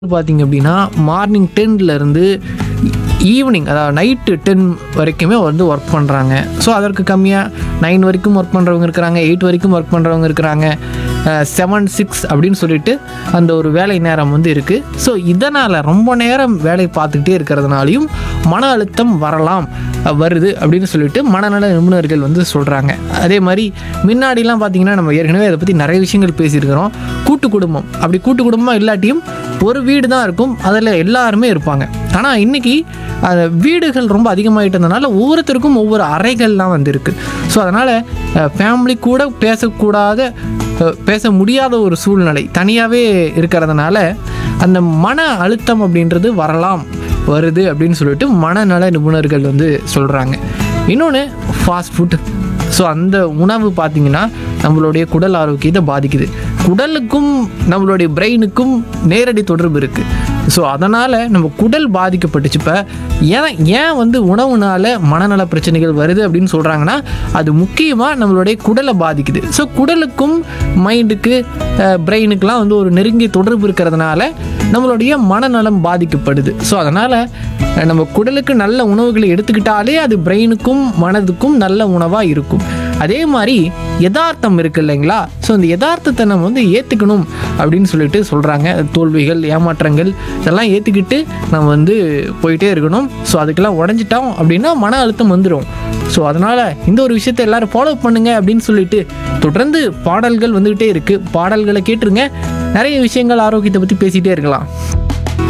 பார்த்தீங்க அப்படின்னா மார்னிங் டென்லேருந்து ஈவினிங் அதாவது நைட்டு டென் வரைக்குமே வந்து ஒர்க் பண்ணுறாங்க ஸோ அதற்கு கம்மியாக நைன் வரைக்கும் ஒர்க் பண்ணுறவங்க இருக்கிறாங்க எயிட் வரைக்கும் ஒர்க் பண்ணுறவங்க இருக்கிறாங்க செவன் சிக்ஸ் அப்படின்னு சொல்லிட்டு அந்த ஒரு வேலை நேரம் வந்து இருக்குது ஸோ இதனால் ரொம்ப நேரம் வேலை பார்த்துக்கிட்டே இருக்கிறதுனாலையும் மன அழுத்தம் வரலாம் அஹ், வருது அப்படின்னு சொல்லிட்டு மனநல நிபுணர்கள் வந்து சொல்கிறாங்க அதே மாதிரி முன்னாடிலாம் பார்த்தீங்கன்னா நம்ம ஏற்கனவே அதை பற்றி நிறைய விஷயங்கள் பேசியிருக்கிறோம் கூட்டு குடும்பம் அப்படி கூட்டு குடும்பம் இல்லாட்டியும் ஒரு வீடு தான் இருக்கும் அதில் எல்லாருமே இருப்பாங்க ஆனால் இன்னைக்கு அந்த வீடுகள் ரொம்ப அதிகமாகிட்டதுனால ஒவ்வொருத்தருக்கும் ஒவ்வொரு அறைகள்லாம் வந்து இருக்கு ஸோ அதனால் ஃபேமிலி கூட பேசக்கூடாத அஹ், பேச முடியாத ஒரு சூழ்நிலை தனியாகவே இருக்கிறதுனால அந்த மன அழுத்தம் அப்படின்றது வரலாம் வருது அப்படின்னு சொல்லிட்டு மனநல நிபுணர்கள் வந்து சொல்கிறாங்க இன்னொன்று ஃபாஸ்ட் ஃபுட் ஸோ அந்த உணவு பார்த்தீங்கன்னா நம்மளுடைய குடல் ஆரோக்கியத்தை பாதிக்குது குடலுக்கும் நம்மளுடைய பிரெயினுக்கும் நேரடி தொடர்பு இருக்குது ஸோ அதனால் நம்ம குடல் பாதிக்கப்பட்டுச்சு இப்போ ஏன் ஏன் வந்து உணவுனால மனநல பிரச்சனைகள் வருது அப்படின்னு சொல்கிறாங்கன்னா அது முக்கியமாக நம்மளுடைய குடலை பாதிக்குது ஸோ குடலுக்கும் மைண்டுக்கு பிரெயினுக்கெலாம் வந்து ஒரு நெருங்கிய தொடர்பு இருக்கிறதுனால நம்மளுடைய மனநலம் பாதிக்கப்படுது ஸோ அதனால் நம்ம குடலுக்கு நல்ல உணவுகளை எடுத்துக்கிட்டாலே அது பிரெயினுக்கும் மனதுக்கும் நல்ல உணவாக இருக்கும் அதே மாதிரி யதார்த்தம் இருக்கு இல்லைங்களா ஸோ அந்த யதார்த்தத்தை நம்ம வந்து ஏற்றுக்கணும் அப்படின்னு சொல்லிட்டு சொல்கிறாங்க தோல்விகள் ஏமாற்றங்கள் இதெல்லாம் ஏற்றுக்கிட்டு நம்ம வந்து போயிட்டே இருக்கணும் ஸோ அதுக்கெல்லாம் உடஞ்சிட்டோம் அப்படின்னா மன அழுத்தம் வந்துடும் ஸோ அதனால் இந்த ஒரு விஷயத்தை எல்லாரும் ஃபாலோ பண்ணுங்க அப்படின்னு சொல்லிட்டு தொடர்ந்து பாடல்கள் வந்துக்கிட்டே இருக்குது பாடல்களை கேட்டுருங்க நிறைய விஷயங்கள் ஆரோக்கியத்தை பற்றி பேசிகிட்டே இருக்கலாம்